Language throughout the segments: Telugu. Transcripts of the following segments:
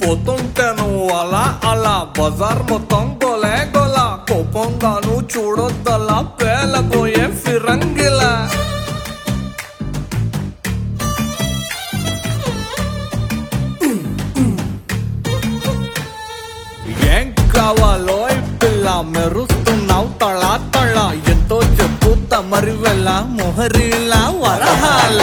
పోతుంటాను అలా అలా బజార్ మొత్తం గోలే గోల కోపంగాను చూడొద్దలా పేలబోయే ఫిరంగిలా ఏం కావాలో ఈ పిల్ల మెరుస్తున్నావు తళ తళ ఎంతో చెప్పు తమరి వెళ్ళ మొహరీలా వరహాల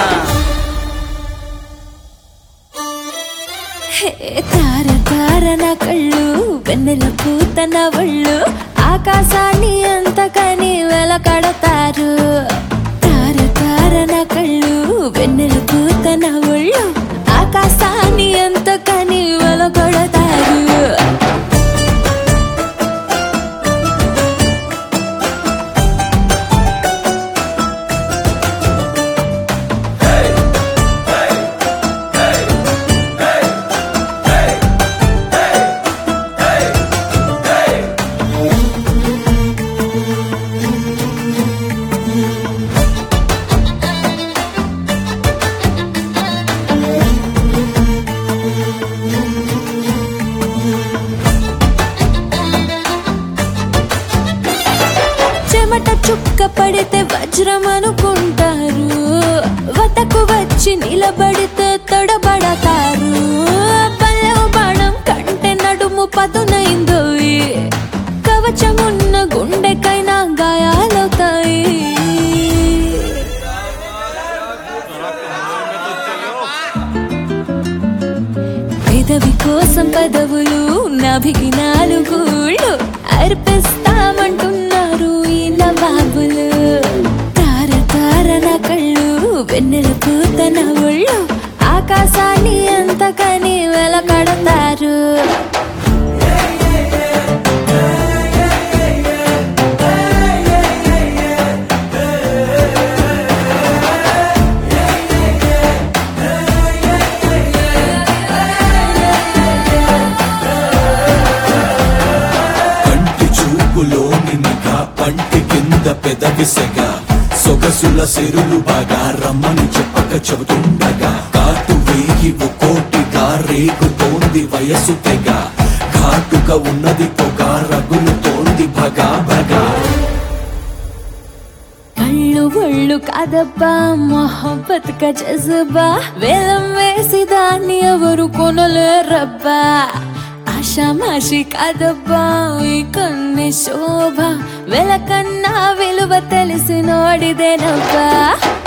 హే తార తార నా కళ్ళు వెన్నెల పూత నా ఒళ్ళు ఆకాశాన్ని అంతకని వెలకడతారు తార తార నా కళ్ళు వెన్నెల పూత నా ఒళ్ళు ఆకాశాన్ని అంతకని వెలకడతారు చెమట చుక్క పడితే వజ్రం అనుకుంటారు వతకు వచ్చి నిలబడితే తొడబడతారు పల్లెవు బాణం కంటే నడుము పదునైందోయి కవచమున్న గుండెకైనా గాయాలవుతాయి పెదవి కోసం పదవులు నభికి నాలుగుళ్ళు అర్పిస్తామంటున్నారు ఈ నవాబులు తార తార నా కళ్ళు వెన్నెల పూత నా ఒళ్ళు ఆకాశాన్ని అంతకని వెలకడతారు కంటి చూపులోని నిఘా పంటి కింద పెదవిసెగ సొగసుల సెరులు బాగా రమ్మని చెప్పక చెబుతుండగా కాటు వేయి కోటిగా రేగుతోంది వయసు తెగ ఘాటుగా ఉన్నది పొగ రగులుతోంది భగా భగా కళ్ళు ఒళ్ళు కాదబ్బా మొహబ్బత్ క జజబా వేలం వేసి దాన్ని ఎవరు కొనలేరబ్బా ఆషామాషి కాదబ్బా ఈ కన్ని శోభ వెలకన్నా విలువ తెలిసినోడిదేనబ్బా